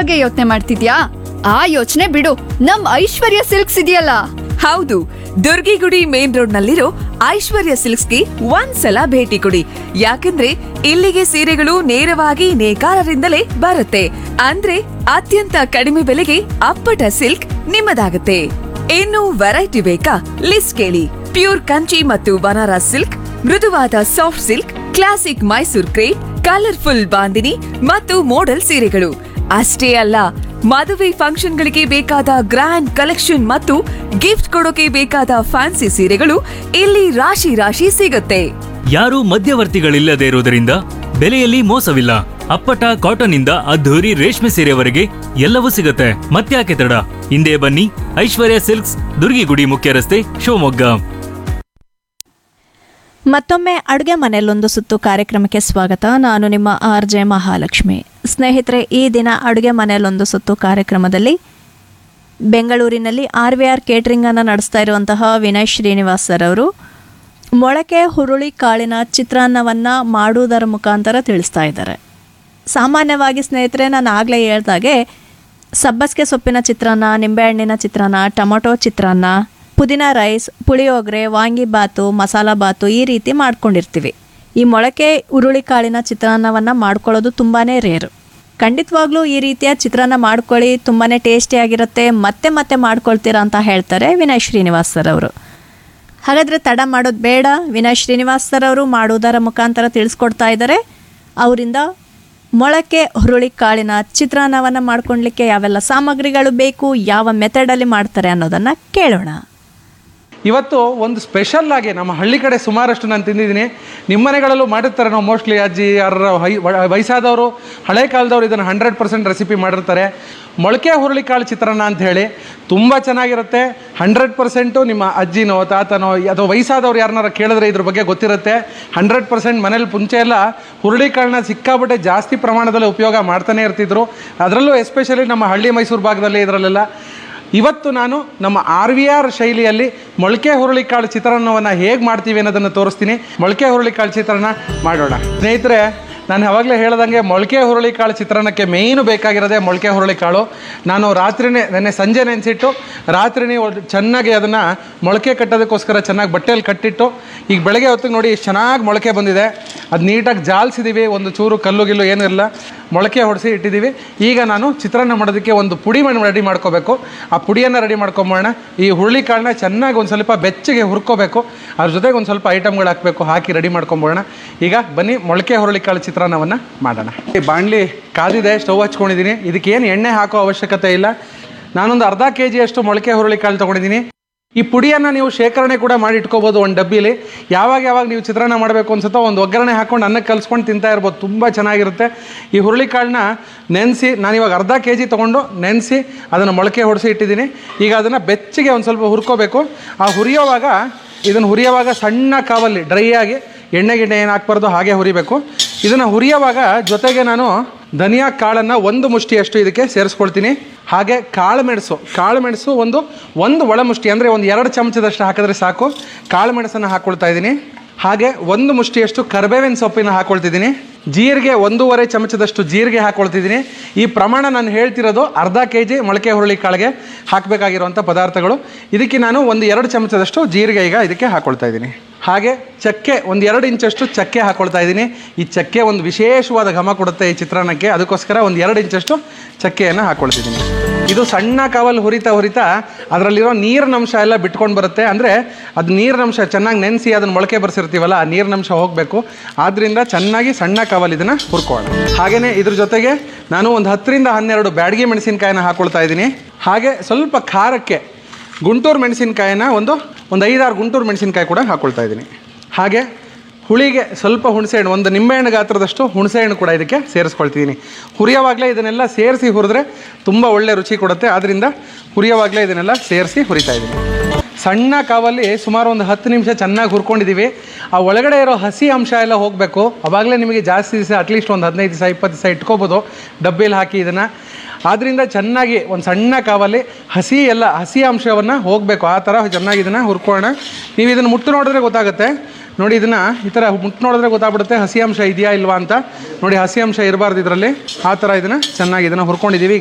ಬಗ್ಗೆ ಯೋಚನೆ ಮಾಡ್ತಿದ್ಯಾ ಆ ಯೋಚನೆ ಬಿಡು ನಮ್ ಐಶ್ವರ್ಯ ಸಿಲ್ಕ್ಸ್ ಇದೆಯಲ್ಲ ಹೌದು ದುರ್ಗಿಗುಡಿ ಮೇನ್ ರೋಡ್ ನಲ್ಲಿರೋ ಐಶ್ವರ್ಯ ಸಿಲ್ಕ್ಸ್ಗೆ ಒಂದ್ಸಲ ಭೇಟಿ ಕೊಡಿ ಯಾಕಂದ್ರೆ ಇಲ್ಲಿಗೆ ಸೀರೆಗಳು ನೇರವಾಗಿ ನೇಕಾರರಿಂದಲೇ ಬರುತ್ತೆ ಅಂದ್ರೆ ಅತ್ಯಂತ ಕಡಿಮೆ ಬೆಲೆಗೆ ಅಪ್ಪಟ ಸಿಲ್ಕ್ ನಿಮ್ಮದಾಗುತ್ತೆ ಇನ್ನು ವೆರೈಟಿ ಬೇಕಾ ಲಿಸ್ಟ್ ಕೇಳಿ ಪ್ಯೂರ್ ಕಂಚಿ ಮತ್ತು ಬನಾರಸ್ ಸಿಲ್ಕ್ ಮೃದುವಾದ soft silk classic Mysore crepe colourful bandhani ಮತ್ತು ಮೋಡಲ್ ಸೀರೆಗಳು ಅಷ್ಟೇ ಅಲ್ಲ ಮದುವೆ ಫಂಕ್ಷನ್ಗಳಿಗೆ ಬೇಕಾದ ಗ್ರ್ಯಾಂಡ್ ಕಲೆಕ್ಷನ್ ಮತ್ತು ಗಿಫ್ಟ್ ಕೊಡೋಕೆ ಬೇಕಾದ ಫ್ಯಾನ್ಸಿ ಸೀರೆಗಳು ಇಲ್ಲಿ ರಾಶಿ ರಾಶಿ ಸಿಗುತ್ತೆ ಯಾರೂ ಮಧ್ಯವರ್ತಿಗಳಿಲ್ಲದೆ ಇರುವುದರಿಂದ ಬೆಲೆಯಲ್ಲಿ ಮೋಸವಿಲ್ಲ ಅಪ್ಪಟ ಕಾಟನ್ ಇಂದ ಅದ್ಧೂರಿ ರೇಷ್ಮೆ ಸೀರೆವರೆಗೆ ಎಲ್ಲವೂ ಸಿಗುತ್ತೆ ಮತ್ತ್ಯಾಕೆ ತಡ ಹಿಂದೆ ಬನ್ನಿ ಐಶ್ವರ್ಯ ಸಿಲ್ಕ್ಸ್ ದುರ್ಗಿಗುಡಿ ಮುಖ್ಯ ರಸ್ತೆ ಶಿವಮೊಗ್ಗ ಮತ್ತೊಮ್ಮೆ ಅಡುಗೆ ಮನೆಯಲ್ಲೊಂದು ಸುತ್ತು ಕಾರ್ಯಕ್ರಮಕ್ಕೆ ಸ್ವಾಗತ ನಾನು ನಿಮ್ಮ ಆರ್ ಜೆ ಮಹಾಲಕ್ಷ್ಮಿ ಸ್ನೇಹಿತರೆ ಈ ದಿನ ಅಡುಗೆ ಮನೆಯಲ್ಲೊಂದು ಸುತ್ತು ಕಾರ್ಯಕ್ರಮದಲ್ಲಿ ಬೆಂಗಳೂರಿನಲ್ಲಿ ಆರ್ ವಿ ಆರ್ ಕೇಟ್ರಿಂಗನ್ನು ನಡೆಸ್ತಾ ಇರುವಂತಹ ವಿನಯ್ ಶ್ರೀನಿವಾಸ್ ಸರ್ ಅವರು ಮೊಳಕೆ ಹುರುಳಿ ಕಾಳಿನ ಚಿತ್ರಾನ್ನವನ್ನು ಮಾಡುವುದರ ಮುಖಾಂತರ ತಿಳಿಸ್ತಾ ಇದ್ದಾರೆ ಸಾಮಾನ್ಯವಾಗಿ ಸ್ನೇಹಿತರೆ ನಾನು ಆಗಲೇ ಹೇಳ್ದಾಗೆ ಸಬ್ಬಸಿಗೆ ಸೊಪ್ಪಿನ ಚಿತ್ರಾನ್ನ ನಿಂಬೆಹಣ್ಣಿನ ಚಿತ್ರಾನ್ನ ಟೊಮೊಟೊ ಚಿತ್ರಾನ್ನ ಪುದೀನ ರೈಸ್ ಪುಳಿಯೋಗರೆ ವಾಂಗಿಬಾತು ಮಸಾಲ ಬಾತು ಈ ರೀತಿ ಮಾಡ್ಕೊಂಡಿರ್ತೀವಿ ಈ ಮೊಳಕೆ ಹುರುಳಿ ಕಾಳಿನ ಚಿತ್ರಾನ್ನವನ್ನು ಮಾಡ್ಕೊಳ್ಳೋದು ತುಂಬಾ ರೇರು ಖಂಡಿತವಾಗ್ಲೂ ಈ ರೀತಿಯ ಚಿತ್ರಾನ್ನ ಮಾಡ್ಕೊಳ್ಳಿ ತುಂಬಾ ಟೇಸ್ಟಿಯಾಗಿರುತ್ತೆ ಮತ್ತೆ ಮತ್ತೆ ಮಾಡ್ಕೊಳ್ತೀರಾ ಅಂತ ಹೇಳ್ತಾರೆ ವಿನಯ್ ಶ್ರೀನಿವಾಸ್ ಸರ್ ಅವರು ಹಾಗಾದರೆ ತಡ ಮಾಡೋದು ಬೇಡ ವಿನಯ್ ಶ್ರೀನಿವಾಸ್ ಸರ್ ಅವರು ಮಾಡುವುದರ ಮುಖಾಂತರ ತಿಳಿಸ್ಕೊಡ್ತಾ ಇದ್ದಾರೆ ಅವರಿಂದ ಮೊಳಕೆ ಹುರುಳಿ ಕಾಳಿನ ಚಿತ್ರಾನ್ನವನ್ನು ಮಾಡ್ಕೊಳ್ಲಿಕ್ಕೆ ಯಾವೆಲ್ಲ ಸಾಮಗ್ರಿಗಳು ಬೇಕು ಯಾವ ಮೆಥಡಲ್ಲಿ ಮಾಡ್ತಾರೆ ಅನ್ನೋದನ್ನು ಕೇಳೋಣ ಇವತ್ತು ಒಂದು ಸ್ಪೆಷಲ್ ಆಗಿ ನಮ್ಮ ಹಳ್ಳಿ ಕಡೆ ಸುಮಾರಷ್ಟು ನಾನು ತಿಂದಿದ್ದೀನಿ ನಿಮ್ಮ ಮನೆಗಳಲ್ಲೂ ಮಾಡಿರ್ತಾರೆ ನಾವು ಮೋಸ್ಟ್ಲಿ ಅಜ್ಜಿ ಯಾರ ಹೈ ವ- ವಯಸ್ಸಾದವರು ಹಳೆ ಕಾಲದವ್ರು ಇದನ್ನು ಹಂಡ್ರೆಡ್ ಪರ್ಸೆಂಟ್ ರೆಸಿಪಿ ಮಾಡಿರ್ತಾರೆ ಮೊಳಕೆ ಹುರುಳಿಕಾಳು ಚಿತ್ರಾನ್ನ ಅಂತ ಹೇಳಿ ತುಂಬ ಚೆನ್ನಾಗಿರುತ್ತೆ ಹಂಡ್ರೆಡ್ ಪರ್ಸೆಂಟು ನಿಮ್ಮ ಅಜ್ಜಿನೋ ತಾತನೋ ಅಥವಾ ವಯಸ್ಸಾದವ್ರು ಯಾರನ್ನಾರ ಕೇಳಿದ್ರೆ ಇದ್ರ ಬಗ್ಗೆ ಗೊತ್ತಿರುತ್ತೆ ಹಂಡ್ರೆಡ್ ಪರ್ಸೆಂಟ್ ಮನೇಲಿ ಮುಂಚೆ ಎಲ್ಲ ಹುರುಳಿಕಾಳನ್ನ ಸಿಕ್ಕಾಪಟ್ಟೆ ಜಾಸ್ತಿ ಪ್ರಮಾಣದಲ್ಲಿ ಉಪಯೋಗ ಮಾಡ್ತಾನೆ ಇರ್ತಿದ್ರು ಅದರಲ್ಲೂ ಎಸ್ಪೆಷಲಿ ನಮ್ಮ ಹಳ್ಳಿ ಮೈಸೂರು ಭಾಗದಲ್ಲಿ ಇದರಲ್ಲೆಲ್ಲ ಇವತ್ತು ನಾನು ನಮ್ಮ ಆರ್ ವಿ ಆರ್ ಶೈಲಿಯಲ್ಲಿ ಮೊಳಕೆ ಹುರುಳಿಕಾಳು ಚಿತ್ರಾನ್ನವನ್ನು ಹೇಗೆ ಮಾಡ್ತೀವಿ ಅನ್ನೋದನ್ನು ತೋರಿಸ್ತೀನಿ ಮೊಳಕೆ ಹುರುಳಿಕಾಳು ಚಿತ್ರಾನ್ನ ಮಾಡೋಣ ಸ್ನೇಹಿತರೆ ನಾನು ಯಾವಾಗಲೇ ಹೇಳ್ದಂಗೆ ಮೊಳಕೆ ಹುರುಳಿಕಾಳು ಚಿತ್ರಾನ್ನಕ್ಕೆ ಮೇಯ್ನು ಬೇಕಾಗಿರೋದೇ ಮೊಳಕೆ ಹುರುಳಿಕಾಳು ನಾನು ರಾತ್ರಿನೇ ನೆನ್ನೆ ಸಂಜೆ ನೆನೆಸಿಟ್ಟು ರಾತ್ರಿನೇ ಒಂದು ಚೆನ್ನಾಗಿ ಅದನ್ನು ಮೊಳಕೆ ಕಟ್ಟೋದಕ್ಕೋಸ್ಕರ ಚೆನ್ನಾಗಿ ಬಟ್ಟೆಯಲ್ಲಿ ಕಟ್ಟಿಟ್ಟು ಈಗ ಬೆಳಗ್ಗೆ ಹೊತ್ತಿಗೆ ನೋಡಿ ಎಷ್ಟು ಚೆನ್ನಾಗಿ ಮೊಳಕೆ ಬಂದಿದೆ ಅದು ನೀಟಾಗಿ ಜಾಲಿಸಿದ್ದೀವಿ ಒಂದು ಚೂರು ಕಲ್ಲು ಗಿಲ್ಲು ಏನೂ ಇಲ್ಲ ಮೊಳಕೆ ಹೊಡೆಸಿ ಇಟ್ಟಿದ್ದೀವಿ ಈಗ ನಾನು ಚಿತ್ರಾನ್ನ ಮಾಡೋದಕ್ಕೆ ಒಂದು ಪುಡಿ ಮಾಡಿ ರೆಡಿ ಮಾಡ್ಕೋಬೇಕು ಆ ಪುಡಿಯನ್ನು ರೆಡಿ ಮಾಡ್ಕೊಂಬೋಣ ಈ ಹುರುಳಿಕಾಳನ್ನ ಚೆನ್ನಾಗಿ ಒಂದು ಸ್ವಲ್ಪ ಬೆಚ್ಚಗೆ ಹುರ್ಕೋಬೇಕು ಅದ್ರ ಜೊತೆಗೆ ಒಂದು ಸ್ವಲ್ಪ ಐಟಮ್ಗಳು ಹಾಕಬೇಕು ಹಾಕಿ ರೆಡಿ ಮಾಡ್ಕೊಂಬೋಣ ಈಗ ಬನ್ನಿ ಮೊಳಕೆ ಹುರುಳಿಕಾಳು ಚಿತ್ರಾನ್ನವನ್ನು ಮಾಡೋಣ ಈ ಬಾಣಲಿ ಕಾದಿದೆ ಸ್ಟವ್ ಹಚ್ಕೊಂಡಿದ್ದೀನಿ ಇದಕ್ಕೆ ಏನು ಎಣ್ಣೆ ಹಾಕೋ ಅವಶ್ಯಕತೆ ಇಲ್ಲ ನಾನೊಂದು ಅರ್ಧ ಕೆ ಜಿಯಷ್ಟು ಮೊಳಕೆ ಹುರುಳಿಕಾಳು ತೊಗೊಂಡಿದ್ದೀನಿ ಈ ಪುಡಿಯನ್ನು ನೀವು ಶೇಖರಣೆ ಕೂಡ ಮಾಡಿ ಇಟ್ಕೋಬೋದು ಒಂದು ಡಬ್ಬಿಲಿ ಯಾವಾಗ ಯಾವಾಗ ನೀವು ಚಿತ್ರಾನ್ನ ಮಾಡಬೇಕು ಅನ್ಸುತ್ತೋ ಒಂದು ಒಗ್ಗರಣೆ ಹಾಕ್ಕೊಂಡು ಅನ್ನಕ್ಕೆ ಕಲಿಸ್ಕೊಂಡು ತಿಂತಾ ಇರ್ಬೋದು ತುಂಬ ಚೆನ್ನಾಗಿರುತ್ತೆ ಈ ಹುರುಳಿಕಾಳನ್ನ ನೆನೆಸಿ ನಾನಿವಾಗ ಅರ್ಧ ಕೆ ಜಿ ತೊಗೊಂಡು ನೆನೆಸಿ ಅದನ್ನು ಮೊಳಕೆ ಹೊಡೆಸಿ ಇಟ್ಟಿದ್ದೀನಿ ಈಗ ಅದನ್ನು ಬೆಚ್ಚಗೆ ಒಂದು ಸ್ವಲ್ಪ ಹುರ್ಕೋಬೇಕು ಆ ಹುರಿಯೋವಾಗ ಇದನ್ನು ಹುರಿಯೋವಾಗ ಸಣ್ಣ ಕಾವಲ್ಲಿ ಡ್ರೈ ಆಗಿ ಎಣ್ಣೆ ಗಿಣ್ಣೆ ಏನು ಹಾಕ್ಬಾರ್ದು ಹಾಗೆ ಹುರಿಬೇಕು ಇದನ್ನು ಹುರಿಯೋವಾಗ ಜೊತೆಗೆ ನಾನು ಧನಿಯಾ ಕಾಳನ್ನು ಒಂದು ಮುಷ್ಟಿಯಷ್ಟು ಇದಕ್ಕೆ ಸೇರಿಸ್ಕೊಳ್ತೀನಿ ಹಾಗೆ ಕಾಳು ಮೆಣಸು ಕಾಳು ಮೆಣಸು ಒಂದು ಒಂದು ಒಳ ಮುಷ್ಟಿ ಅಂದರೆ ಒಂದು ಎರಡು ಚಮಚದಷ್ಟು ಹಾಕಿದ್ರೆ ಸಾಕು ಕಾಳು ಮೆಣಸನ್ನು ಹಾಕ್ಕೊಳ್ತಾ ಇದ್ದೀನಿ ಹಾಗೆ ಒಂದು ಮುಷ್ಟಿಯಷ್ಟು ಕರ್ಬೇವಿನ ಸೊಪ್ಪಿನ ಹಾಕ್ಕೊಳ್ತಿದ್ದೀನಿ ಜೀರಿಗೆ ಒಂದೂವರೆ ಚಮಚದಷ್ಟು ಜೀರಿಗೆ ಹಾಕ್ಕೊಳ್ತಿದ್ದೀನಿ ಈ ಪ್ರಮಾಣ ನಾನು ಹೇಳ್ತಿರೋದು ಅರ್ಧ ಕೆ ಜಿ ಮೊಳಕೆ ಹುರುಳಿ ಕಾಳಿಗೆ ಹಾಕಬೇಕಾಗಿರುವಂಥ ಪದಾರ್ಥಗಳು ಇದಕ್ಕೆ ನಾನು ಒಂದು ಎರಡು ಚಮಚದಷ್ಟು ಜೀರಿಗೆ ಈಗ ಇದಕ್ಕೆ ಹಾಕ್ಕೊಳ್ತಾ ಇದ್ದೀನಿ ಹಾಗೆ ಚಕ್ಕೆ ಒಂದು ಎರಡು ಇಂಚಷ್ಟು ಚಕ್ಕೆ ಹಾಕ್ಕೊಳ್ತಾ ಇದ್ದೀನಿ ಈ ಚಕ್ಕೆ ಒಂದು ವಿಶೇಷವಾದ ಘಮ ಕೊಡುತ್ತೆ ಈ ಚಿತ್ರಾನ್ನಕ್ಕೆ ಅದಕ್ಕೋಸ್ಕರ ಒಂದು ಎರಡು ಇಂಚಷ್ಟು ಚಕ್ಕೆಯನ್ನು ಹಾಕ್ಕೊಳ್ತಿದ್ದೀನಿ ಇದು ಸಣ್ಣ ಕಾವಲ್ಲಿ ಹುರಿತಾ ಹುರಿತಾ ಅದರಲ್ಲಿರೋ ನೀರಿನ ಅಂಶ ಎಲ್ಲ ಬಿಟ್ಕೊಂಡು ಬರುತ್ತೆ ಅಂದರೆ ಅದು ನೀರಿನ ಅಂಶ ಚೆನ್ನಾಗಿ ನೆನೆಸಿ ಅದನ್ನು ಮೊಳಕೆ ಬರ್ಸಿರ್ತೀವಲ್ಲ ಆ ನೀರಿನ ಅಂಶ ಹೋಗಬೇಕು ಆದ್ದರಿಂದ ಚೆನ್ನಾಗಿ ಸಣ್ಣ ಕಾವಲ್ ಇದನ್ನು ಹುರ್ಕೊಳ್ಳೋಣ ಹಾಗೆಯೇ ಇದ್ರ ಜೊತೆಗೆ ನಾನು ಒಂದು ಹತ್ತರಿಂದ ಹನ್ನೆರಡು ಬ್ಯಾಡಗಿ ಮೆಣಸಿನ್ಕಾಯಿನ ಹಾಕ್ಕೊಳ್ತಾ ಇದ್ದೀನಿ ಹಾಗೆ ಸ್ವಲ್ಪ ಖಾರಕ್ಕೆ ಗುಂಟೂರು ಮೆಣಸಿನ್ಕಾಯಿನ ಒಂದು ಒಂದು ಐದಾರು ಗುಂಟೂರು ಮೆಣಸಿನ್ಕಾಯಿ ಕೂಡ ಹಾಕ್ಕೊಳ್ತಾ ಇದ್ದೀನಿ ಹಾಗೆ ಹುಳಿಗೆ ಸ್ವಲ್ಪ ಹುಣಸೆಹಣ್ಣು ಒಂದು ನಿಂಬೆಹಣ್ಣು ಗಾತ್ರದಷ್ಟು ಹುಣಸೆಹಣ್ಣು ಕೂಡ ಇದಕ್ಕೆ ಸೇರಿಸ್ಕೊಳ್ತಿದ್ದೀನಿ ಹುರಿಯೋವಾಗಲೇ ಇದನ್ನೆಲ್ಲ ಸೇರಿಸಿ ಹುರಿದ್ರೆ ತುಂಬ ಒಳ್ಳೆ ರುಚಿ ಕೊಡುತ್ತೆ ಆದ್ದರಿಂದ ಹುರಿಯೋವಾಗಲೇ ಇದನ್ನೆಲ್ಲ ಸೇರಿಸಿ ಹುರಿತಾ ಇದ್ದೀನಿ ಸಣ್ಣ ಕಾವಲ್ಲಿ ಸುಮಾರು ಒಂದು ಹತ್ತು ನಿಮಿಷ ಚೆನ್ನಾಗಿ ಹುರ್ಕೊಂಡಿದ್ದೀವಿ ಆ ಒಳಗಡೆ ಇರೋ ಹಸಿ ಅಂಶ ಎಲ್ಲ ಹೋಗಬೇಕು ಅವಾಗಲೇ ನಿಮಗೆ ಜಾಸ್ತಿ ದಿವಸ ಅಟ್ಲೀಸ್ಟ್ ಒಂದು ಹದಿನೈದು ದಿವಸ ಇಪ್ಪತ್ತು ದಿವಸ ಇಟ್ಕೋಬೋದು ಡಬ್ಬಿಲಿ ಹಾಕಿ ಇದನ್ನು ಆದ್ದರಿಂದ ಚೆನ್ನಾಗಿ ಒಂದು ಸಣ್ಣ ಕಾವಲ್ಲಿ ಹಸಿ ಎಲ್ಲ ಹಸಿ ಅಂಶವನ್ನು ಹೋಗಬೇಕು ಆ ಥರ ಚೆನ್ನಾಗಿ ಇದನ್ನು ಹುರ್ಕೊಳ್ಳೋಣ ನೀವು ಇದನ್ನು ಮುಟ್ಟು ನೋಡಿದ್ರೆ ಗೊತ್ತಾಗುತ್ತೆ ನೋಡಿ ಇದನ್ನು ಈ ಥರ ಮುಟ್ಟು ನೋಡಿದ್ರೆ ಗೊತ್ತಾಗ್ಬಿಡುತ್ತೆ ಹಸಿ ಅಂಶ ಇದೆಯಾ ಇಲ್ವಾ ಅಂತ ನೋಡಿ ಹಸಿ ಅಂಶ ಇರಬಾರ್ದು ಇದರಲ್ಲಿ ಆ ಥರ ಇದನ್ನು ಚೆನ್ನಾಗಿ ಇದನ್ನು ಹುರ್ಕೊಂಡಿದ್ದೀವಿ